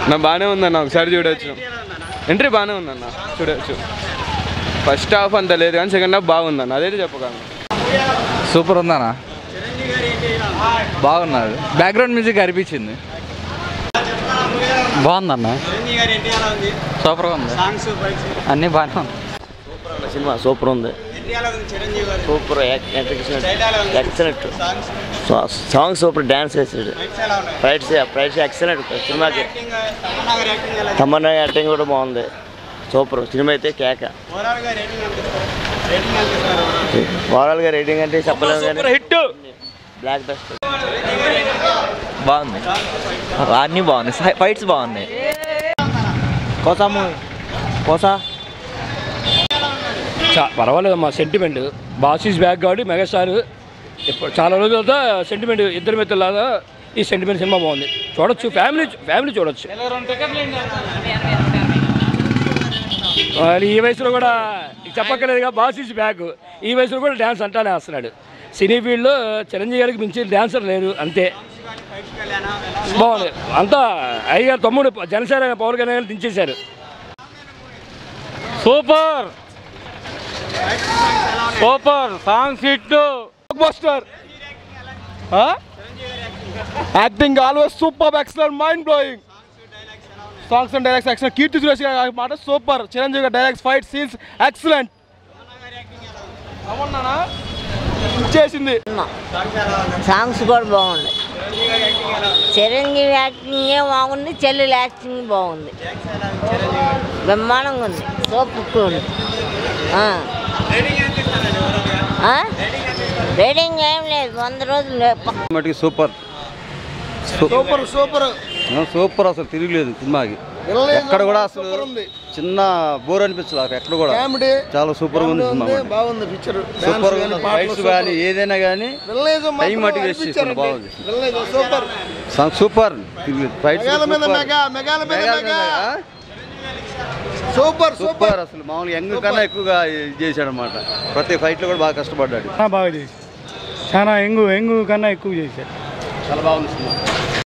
నా బాగానే ఉందన్న ఒకసారి చూడొచ్చు ఎంట్రీ బాగానే ఉందన్న చూడొచ్చు ఫస్ట్ హాఫ్ అంత లేదు కానీ సెకండ్ హాఫ్ బాగుందన్న అదైతే చెప్పగలను సూపర్ ఉందనా బాగున్నాడు బ్యాక్గ్రౌండ్ మ్యూజిక్ అనిపించింది బాగుందన్న సూపర్గా ఉంది అన్నీ బాగానే ఉంది సినిమా సూపర్ ఉంది super excellent song super dance వేసాడు ఫైట్స్ ఫైట్స్ ఎక్సలెంట్ సినిమాకి తమన్నా యాక్టింగ్ కూడా బాగుంది సూపర్ సినిమా అయితే కేక ఓవరాల్గా రేటింగ్ అంటే చెప్పలేము కానీ హిట్ బ్లాక్ బెస్ట్ బాగుంది అన్నీ బాగున్నాయి ఫైట్స్ బాగున్నాయి కోసా కోసా చా- పర్వాలేదు మా సెంటిమెంట్ బాసీస్ బ్యాక్ కాబట్టి మెగాస్టార్ ఇప్పుడు చాలా రోజుల తర్వాత సెంటిమెంట్ ఇద్దరు మిత్రులాగా ఈ సెంటిమెంట్ సినిమా బాగుంది చూడొచ్చు ఫ్యామిలీ ఫ్యామిలీ చూడొచ్చు మరి ఈ వయసులో కూడా చెప్పక్కర్లేదుగా బాసీస్ బ్యాక్ ఈ వయసులో కూడా డ్యాన్స్ అంటానే వస్తున్నాడు సినీ ఫీల్డ్లో చిరంజీవి గారికి మించి డ్యాన్సర్ లేరు అంతే బాగుంది అంతా అయ్యగారు తమ్ముడు జనసేన పవన్ కళ్యాణ్ గారు దించేశారు super super songs hit buster acting always super excellent mind blowing songs and dialogues excellent Keerthy Suresh garu మాట super Chiranjeevi garu dialogues fight scenes excellent చేసింది సాంగ్స్ కూడా బాగున్నాయి చిరంజీవి యాక్టింగ్ బాగుంది చెల్లెలు యాక్టింగ్ బాగుంది బ్రహ్మాండంగా ఉంది సూపర్ ఉంది ఆ. ఆ? రేటింగ్ ఏం లేదు వంద రోజులు లే- మటుకి సూపర్ సూపర్ సూపర్ సూపర్ అసలు తిరగలేదు సినిమాకి ఎక్కడ కూడా అసలు చిన్న బోర్ అనిపించదు అక్కడ ఎక్కడ కూడా కామెడీ చాలా సూపర్ ఉంది సినిమా బాగుంది పిక్చర్ సూపర్ ఫైట్స్ కానీ ఏదైనా కానీ టైం మటుకు వేస్ట్ చేస్తుంది బాగుంది సూపర్ సాంగ్ సూపర్ తిరగలేదు ఫైట్స్ మెగాల మీద మెగా మెగాల మీద మెగా సూపర్ సూపర్ సూపర్ అసలు మామూలుగా యంగ్ కన్నా ఎక్కువగా ఇది చేశాడు అనమాట ప్రతి ఫైట్లో కూడా బాగా కష్టపడ్డాడు బాగా చేసి చాలా ఎంగు ఎంగు కన్నా ఎక్కువ చేశారు చాలా బాగుంది సినిమా